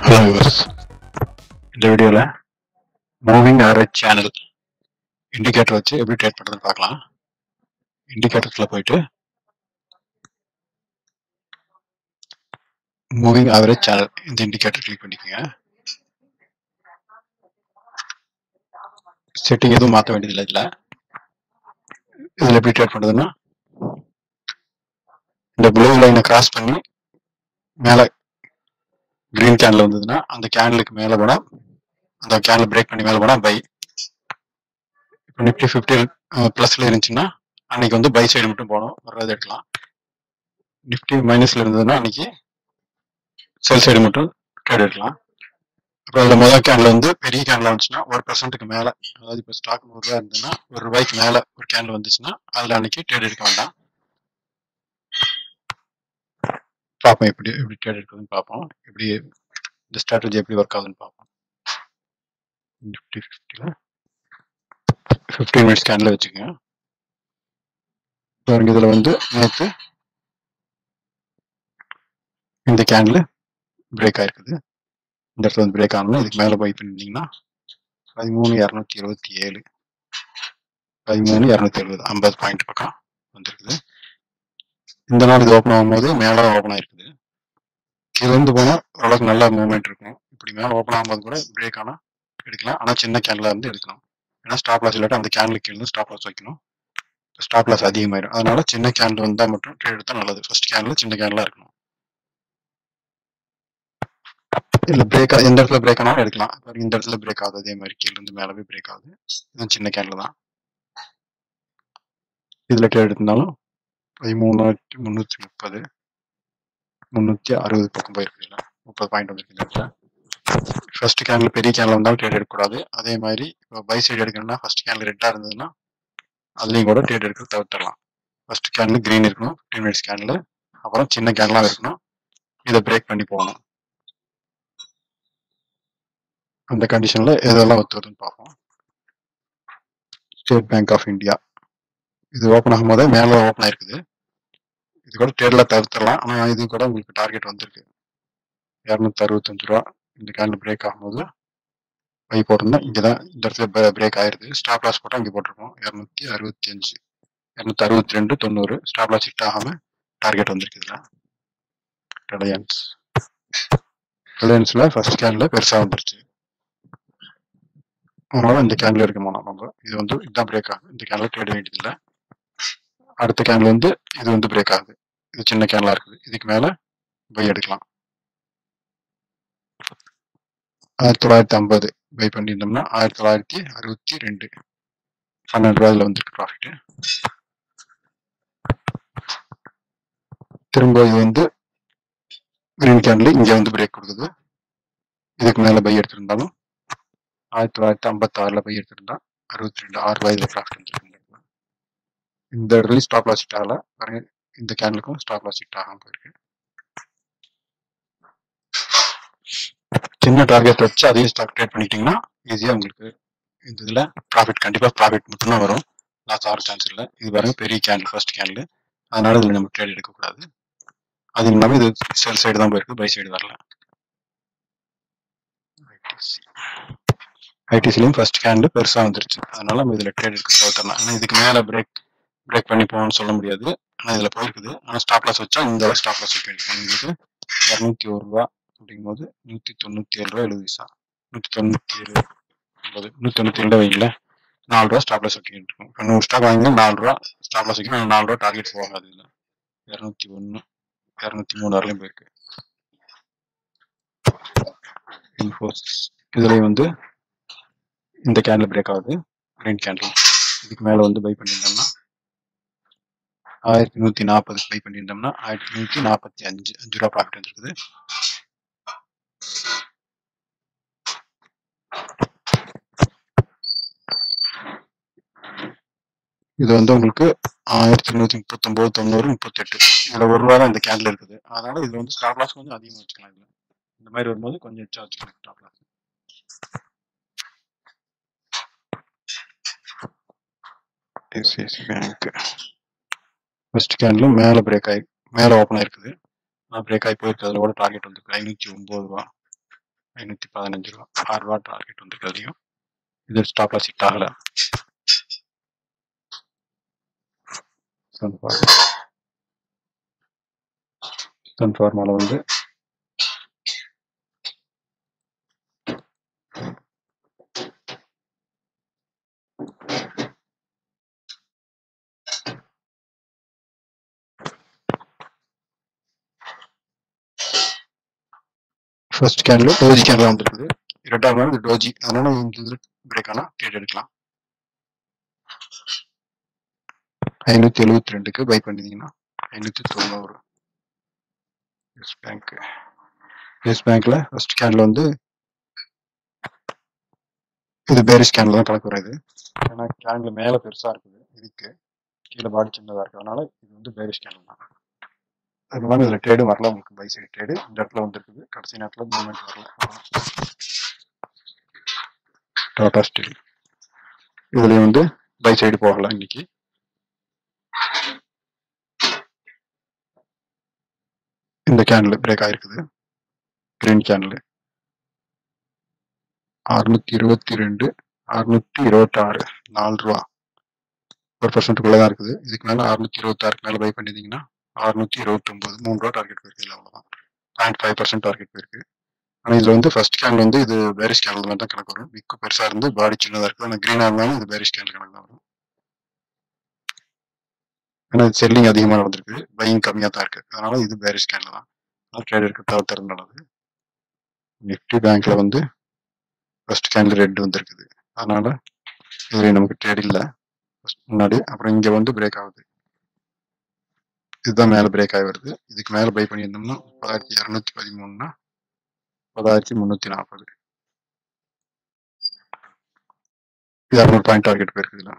hello viewers இந்த வீடியோவில் moving average channel indicator வச்சு எப்படி ட்ரேட் பண்ணுறதுன்னு பார்க்கலாம் இண்டிகேட்டர்ஸில் போயிட்டு மூவிங் ஆவரேஜ் சேனல் இந்த இண்டிகேட்டர் கிளிக் பண்ணிக்கோங்க செட்டிங் எதுவும் மாற்ற வேண்டியதில்லை இதில் இதில் எப்படி ட்ரேட் பண்ணுறதுன்னா இந்த ப்ளூ லைனை கிராஸ் பண்ணி மேலே கிரீன் கேன்ல வந்ததுன்னா அந்த கேன்லுக்கு மேலே போனால் அந்த கேன்ல பிரேக் பண்ணி மேலே போனால் பை இப்போ நிஃப்டி ஃபிஃப்டி ப்ளஸில் இருந்துச்சுன்னா அன்னைக்கு வந்து பை சைடு மட்டும் போகணும் வர்றது எடுக்கலாம் நிஃப்டி மைனஸில் இருந்ததுன்னா அன்னைக்கு செல் சைடு மட்டும் ட்ரேட் எடுக்கலாம் அப்புறம் அதில் முதல் கேன்ல வந்து பெரிய கேன்ல வந்துச்சுன்னா ஒரு பர்சன்ட்டுக்கு மேலே அதாவது இப்போ ஸ்டாக் நூறுரூவா இருந்ததுன்னா ஒரு ரூபாய்க்கு மேலே ஒரு கேன்ல வந்துச்சுன்னா அதில் அன்னைக்கு ட்ரேட் எடுக்க வேண்டாம் பார்ப்போம் எப்படி எப்படி ட்ரேட் எடுக்குதுன்னு பார்ப்போம் எப்படி இந்த ஸ்ட்ராட்டஜி எப்படி ஒர்க் ஆகுதுன்னு பார்ப்போம் நிஃப்டி ஃபிஃப்டியில் ஃபிஃப்டீன் மினிட்ஸ் ஸ்கேனில் வச்சுக்கோங்க பாருங்க இதில் வந்து நேற்று இந்த கேனில் பிரேக் ஆயிருக்குது இந்த இடத்துல வந்து பிரேக் ஆகணும் இதுக்கு மேலே போய் பண்ணிட்டீங்கன்னா பதிமூணு இரநூத்தி இருபத்தி ஏழு பதிமூணு இரநூத்தி எழுபது ஐம்பது பாயிண்ட் பக்கம் வந்திருக்குது இந்த நாள் இது ஓப்பன் ஆகும்போது மேலே ஓப்பன் ஆயிருக்குது கீழே இருந்து போனால் ஓரளவுக்கு நல்ல மூவ்மெண்ட் இருக்கும் இப்படி மேலே ஓப்பன் ஆகும்போது கூட பிரேக் ஆனால் எடுக்கலாம் ஆனால் சின்ன கேன்ல இருந்து எடுக்கணும் ஏன்னா ஸ்டாப் லாஸ் இல்லாட்டி அந்த கேன்ல கீழே ஸ்டாப் லாஸ் வைக்கணும் ஸ்டாப் லாஸ் அதிகமாயிடும் அதனால சின்ன கேன்ல வந்தால் மட்டும் ட்ரேட் எடுத்தால் நல்லது ஃபர்ஸ்ட் கேன்ல சின்ன கேன்லாம் இருக்கணும் இல்லை பிரேக் எந்த இடத்துல பிரேக் ஆனாலும் எடுக்கலாம் பாருங்க இந்த இடத்துல பிரேக் ஆகுது அதே மாதிரி கீழே இருந்து மேலே போய் பிரேக் ஆகுது இது சின்ன கேன்ல தான் இதில் ட்ரேட் எடுத்திருந்தாலும் பதிமூணாயிரத்தி முந்நூற்றி முப்பது முந்நூற்றி அறுபது பக்கம் போயிருக்குல்ல முப்பது பாயிண்ட் வந்துருக்கு இந்த இடத்துல ஃபர்ஸ்ட் கேனில் பெரிய கேனில் வந்தாலும் ட்ரேட் எடுக்கக்கூடாது அதே மாதிரி இப்போ பை சைடு எடுக்கணும்னா ஃபர்ஸ்ட் கேனில் ரெட்டாக இருந்ததுன்னா அதுலேயும் கூட ட்ரேட் எடுக்க தவிர்த்துடலாம் ஃபர்ஸ்ட் கேனில் க்ரீன் இருக்கணும் ஃபிஃப்டீன் மினிட்ஸ் கேனில் அப்புறம் சின்ன கேன்லாம் இருக்கணும் இதை பிரேக் பண்ணி போகணும் அந்த கண்டிஷனில் எதெல்லாம் ஒத்து வருதுன்னு பார்ப்போம் ஸ்டேட் பேங்க் ஆஃப் இந்தியா இது ஓப்பன் ஆகும்போதே மேலே ஓப்பன் ஆயிருக்குது இது கூட ட்ரேடில் தவிர்த்துடலாம் ஆனால் இது கூட உங்களுக்கு டார்கெட் வந்திருக்கு இரநூத்தி அறுபத்தஞ்சு ரூபா இந்த கேண்டில் பிரேக் ஆகும்போது பை போட்டிருந்தா இங்கே தான் இந்த இடத்துல பிரேக் ஆயிருது ஸ்டாப் லாஸ் போட்டால் இங்கே போட்டிருக்கோம் இரநூத்தி அறுபத்தி அஞ்சு இரநூத்தி அறுபத்தி ரெண்டு தொண்ணூறு ஸ்டாப் லாஸ் ஹிட் ஆகாமல் டார்கெட் வந்திருக்கு இதில் ரிலையன்ஸ் ரிலையன்ஸில் ஃபர்ஸ்ட் கேனில் பெருசாக வந்துருச்சு அதனால இந்த கேனில் இருக்க மாட்டோம் நம்ம இது வந்து இதுதான் பிரேக் ஆகுது இந்த கேனில் ட்ரேட் வேண்டியதில்லை அடுத்த கேனில் வந்து இது வந்து பிரேக் ஆகுது இது சின்ன கேன்லாம் இருக்குது இதுக்கு மேலே பை எடுக்கலாம் ஆயிரத்தி தொள்ளாயிரத்தி ஐம்பது பை பண்ணியிருந்தோம்னா ஆயிரத்தி தொள்ளாயிரத்தி அறுபத்தி ரெண்டு பன்னெண்டு ரூபாயில் வந்துருக்கு ப்ராஃபிட்டு திரும்ப இது வந்து கிரீன் கேண்டில் இங்கே வந்து பிரேக் கொடுக்குது இதுக்கு மேலே பை எடுத்திருந்தாலும் ஆயிரத்தி தொள்ளாயிரத்தி ஐம்பத்தாறில் பை எடுத்திருந்தா அறுபத்தி ரெண்டு ஆறு ரூபாயில் ப்ராஃபிட் வந்துருக்கு இந்த இடத்துலையும் ஸ்டாப் லாஸ் ஹிட் ஆகல பாருங்க இந்த கேண்டலுக்கும் ஸ்டாப் லாஸ் ஹிட் ஆகாம போயிருக்கு சின்ன டார்கெட் வச்சு அதையும் ஸ்டாக் ட்ரேட் பண்ணிட்டீங்கன்னா ஈஸியாக உங்களுக்கு இந்த இதில் ப்ராஃபிட் கண்டிப்பாக ப்ராஃபிட் மட்டும்தான் வரும் லாஸ் ஆகிற சான்ஸ் இல்லை இது பாருங்க பெரிய கேண்டில் ஃபர்ஸ்ட் கேண்டில் அதனால இதில் நம்ம ட்ரேட் எடுக்கக்கூடாது அது இல்லாமல் இது செல் சைடு தான் போயிருக்கு பை சைடு வரல ஐடிசிலையும் ஃபர்ஸ்ட் கேண்டில் பெருசாக வந்துருச்சு அதனால நம்ம இதில் ட்ரேட் எடுக்க தவிர்த்தரலாம் ஆனால் இதுக்கு மேலே பிரேக் பிரேக் பண்ணி போகணும்னு சொல்ல முடியாது ஆனால் இதில் போயிருக்குது ஆனால் ஸ்டாப் லாஸ் வச்சா இந்த ஸ்டாப் லாஸ் வைக்க வேண்டியது உங்களுக்கு இரநூத்தி ஒரு ரூபா அப்படிங்கும்போது நூற்றி தொண்ணூற்றி ஏழு ரூபா எழுபது பைசா நூற்றி தொண்ணூற்றி ஏழு ஒன்பது நூற்றி தொண்ணூற்றி ஏழு வைங்கள நாலு ரூபா ஸ்டாப் லாஸ் வைக்க இருக்கும் இப்போ நூறு ஸ்டாக் வாங்கினா நாலு ரூபா ஸ்டாப் லாஸ் வைக்கணும் நாலு ரூபா டார்கெட் போகாது இதில் இரநூத்தி ஒன்று இரநூத்தி மூணு வரலையும் போயிருக்கு இன்ஃபோசிஸ் இதுலேயும் வந்து இந்த கேண்டில் பிரேக் ஆகுது கிரீன் கேண்டில் இதுக்கு மேலே வந்து பை பண்ணியிருந்தோம்னா ஆயிரத்தி நூற்றி நாற்பது பை பண்ணியிருந்தோம்னா ஆயிரத்தி நூற்றி நாற்பத்தி அஞ்சு அஞ்சு ரூபா ப்ராஃபிட் வந்துருக்குது இது வந்து உங்களுக்கு ஆயிரத்தி நூற்றி முப்பத்தொம்போது தொண்ணூறு முப்பத்தெட்டு இதில் ஒரு ரூபா தான் இந்த கேண்டில் இருக்குது அதனால இது வந்து ஸ்டாப் லாஸ் கொஞ்சம் அதிகமாக வச்சுக்கலாம் இதில் இந்த மாதிரி வரும்போது கொஞ்சம் எச்சா வச்சுக்கலாம் stop loss SSC bank first candle மேலே பிரேக் ஆகி மேலே ஓப்பன் ஆயிருக்குது ஆனால் பிரேக் ஆகி போயிருக்கு அதில் கூட டார்கெட் வந்துருக்கு ஐநூற்றி ஒம்பது ரூபா ஐநூற்றி பதினஞ்சு ரூபா ஆறு ரூபா டார்கெட் வந்திருக்கு அதுலேயும் இது ஸ்டாப் லாஸ் ஹிட் ஆகலை சன்ஃபார்மா சன்ஃபார்மாவில் வந்து ஃபர்ஸ்ட் கேண்டில் டோஜி கேண்டில் வந்துருக்குது ரெண்டாவது நாள் இது டோஜி அதனால இந்த இது பிரேக் ஆனால் ட்ரேட் எடுக்கலாம் ஐநூற்றி எழுபத்தி ரெண்டுக்கு பை பண்ணிங்கன்னா ஐநூற்றி தொண்ணூறு எஸ் பேங்க் எஸ் பேங்க்ல ஃபர்ஸ்ட் கேண்டில் வந்து இது பேரிஷ் கேண்டில் தான் கணக்கு வராது ஏன்னா கேண்டில் மேலே பெருசாக இருக்குது இதுக்கு கீழே பாடி சின்னதாக இருக்கு அதனால இது வந்து பேரிஷ் கேண்டில் தான் அதனால இதில் ட்ரேடு வரல உங்களுக்கு பை சைடு ட்ரேடு இந்த இடத்துல வந்துருக்குது கடைசி நேரத்தில் மூவ்மெண்ட் வரல டாடா ஸ்டீல் இதுலேயும் வந்து பை சைடு போகலாம் இன்னைக்கு இந்த கேண்டில் பிரேக் ஆயிருக்குது கிரீன் கேண்டில் அறுநூத்தி இருபத்தி ரெண்டு அறுநூத்தி இருபத்தி ஆறு நாலு ரூபா ஒரு பர்சன்ட்டுக்குள்ளே தான் இருக்குது இதுக்கு மேலே அறுநூத்தி இருபத்தாறுக்கு மேலே பை பண்ணியிருந்தீங்கன்னா அறுநூத்தி இருபத்தொம்போது மூணு ரூபா டார்கெட் போயிருக்கு இல்லை அவ்வளோதான் பாயிண்ட் ஃபைவ் பர்சன்ட் டார்கெட் போயிருக்கு ஆனால் இதில் வந்து ஃபர்ஸ்ட் கேண்டில் வந்து இது பேரிஷ் கேண்டில் மாதிரி தான் கணக்கு வரும் விக்கு பெருசாக இருந்து பாடி சின்னதாக இருக்குது ஆனால் க்ரீனாக இருந்தாலும் இது பேரிஷ் கேண்டில் கணக்கு தான் வரும் ஏன்னா இது செல்லிங் அதிகமாக நடந்திருக்கு பையிங் கம்மியாக தான் இருக்குது அதனால இது பேரிஷ் கேண்டில் தான் அதனால் ட்ரேட் இருக்க தவிர்த்து நல்லது நிஃப்டி பேங்க்ல வந்து ஃபர்ஸ்ட் கேண்டில் ரெட் வந்திருக்குது அதனால இதுல நமக்கு ட்ரேட் இல்லை முன்னாடி அப்புறம் இங்க வந்து பிரேக் ஆகுது இதுதான் மேல பிரேக் ஆகி வருது இதுக்கு மேல பை பண்ணியிருந்தோம்னா முப்பதாயிரத்தி இரநூத்தி பதிமூணுனா முப்பதாயிரத்தி முந்நூத்தி நாற்பது இரநூறு பாயிண்ட் டார்கெட் போயிருக்குதுல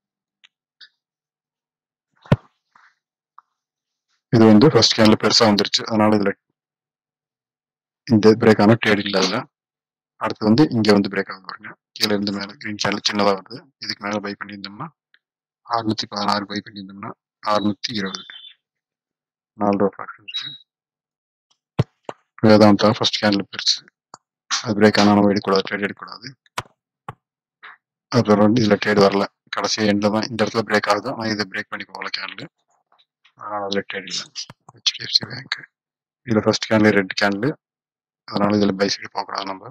இது வந்து ஃபர்ஸ்ட் கேண்டில் பெருசா வந்துருச்சு அதனால இதுல இந்த பிரேக் ஆன ட்ரேட் இல்லை அதுல அடுத்து வந்து இங்க வந்து பிரேக் ஆகுது பாருங்க கீழே இருந்து மேல கிரீன் சேனல் சின்னதா வருது இதுக்கு மேல பை பண்ணியிருந்தோம்னா அறுநூத்தி பதினாறு பை பண்ணியிருந்தோம்னா அறுநூத்தி இருபது நாலு ரூபா ப்ராஃபிட் வேதாந்தா ஃபர்ஸ்ட் கேண்டில் பெருசு அது பிரேக் ஆனால் நம்ம எடுக்கக்கூடாது ட்ரேட் எடுக்கக்கூடாது அப்புறம் வந்து இதில் ட்ரேட் வரல கடைசி எண்டில் தான் இந்த இடத்துல பிரேக் ஆகுது ஆனால் இதை பிரேக் பண்ணி போகல கேண்டில் அதனால் அதில் ட்ரேட் இல்லை ஹெச்டிஎஃப்சி பேங்க் இதில் ஃபர்ஸ்ட் கேண்டில் ரெட் கேண்டில் அதனால இதில் பை சைடு போகக்கூடாது நம்ம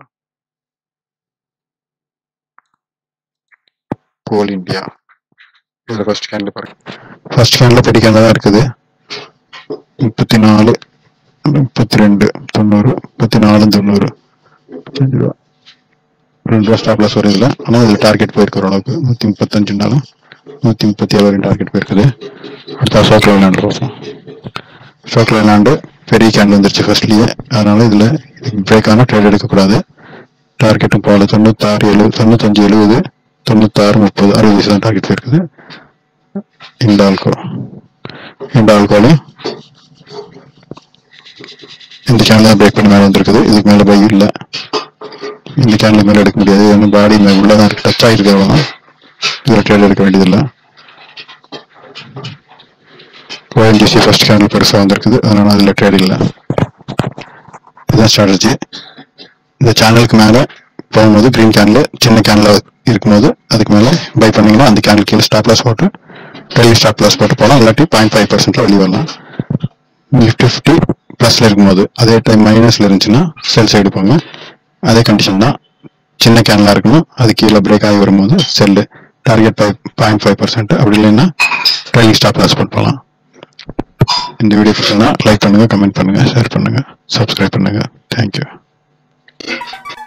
கோல் இந்தியா இதில் ஃபர்ஸ்ட் கேண்டில் பாருங்க ஃபர்ஸ்ட் கேண்டில் பெரிய கேண்டில் தான் இருக்குது முப்பத்தி நாலு முப்பத்தி ரெண்டு தொண்ணூறு முப்பத்தி நாலு தொண்ணூறு முப்பத்தஞ்சு ரூபா ரெண்டு ரூபா ஸ்டாப் லாஸ் வருது ஆனால் இதில் டார்கெட் போயிருக்கு ஓரளவுக்கு நூற்றி முப்பத்தஞ்சுனாலும் நூற்றி முப்பத்தி ஏழு வரையும் டார்கெட் போயிருக்குது அடுத்த ஷோக்கில் விளையாண்டு பார்ப்போம் ஷோக்கில் விளையாண்டு பெரிய கேண்டில் வந்துருச்சு ஃபர்ஸ்ட்லேயே அதனால இதில் பிரேக் ஆனால் ட்ரேட் எடுக்கக்கூடாது டார்கெட்டும் போகல தொண்ணூத்தாறு எழுபது தொண்ணூத்தஞ்சு எழுபது தொண்ணூத்தாறு முப்பது அறுபது தான் டார்கெட் போயிருக்குது இந்த ஆல்கோ இந்த ஆல்கோலையும் இந்த கேண்டில் பிரேக் பண்ணி மேலே வந்திருக்குது இதுக்கு மேலே பை இல்லை இந்த கேண்டில் மேலே எடுக்க முடியாது ஏன்னா பாடி மேலே உள்ளதான் இருக்கு டச் ஆகிருக்கு அவ்வளோதான் இதில் ட்ரேட் எடுக்க வேண்டியதில்லை ஓஎன்டிசி ஃபர்ஸ்ட் கேண்டில் பெருசாக வந்திருக்குது அதனால அதில் ட்ரேட் இல்லை இதுதான் ஸ்ட்ராட்டஜி இந்த சேனலுக்கு மேலே போகும்போது க்ரீன் கேண்டில் சின்ன கேண்டில் இருக்கும்போது அதுக்கு மேலே பை பண்ணீங்கன்னா அந்த கேண்டில் கீழே ஸ்டாப் லாஸ் போட்டு டெய்லி ஸ்டாப் லாஸ் போட்டு போகலாம் இல்லாட்டி பாயிண்ட் ஃபைவ் பர்சன்ட்ல வெளியே வரலாம் நிஃப்டி ஃபிஃப்டி ப்ளஸில் இருக்கும்போது அதே டைம் மைனஸில் இருந்துச்சுன்னா செல் சைடு போங்க அதே கண்டிஷன் தான் சின்ன கேன்லாம் இருக்கணும் அது கீழே பிரேக் ஆகி வரும்போது sell target five point five percent அப்படி இல்லைன்னா ட்ரைனிங் ஸ்டாப் லாஸ் போட்டு போகலாம் இந்த வீடியோ பிடிச்சிருந்தா லைக் பண்ணுங்கள் கமெண்ட் பண்ணுங்கள் ஷேர் பண்ணுங்கள் சப்ஸ்கிரைப் பண்ணுங்கள் தேங்க்யூ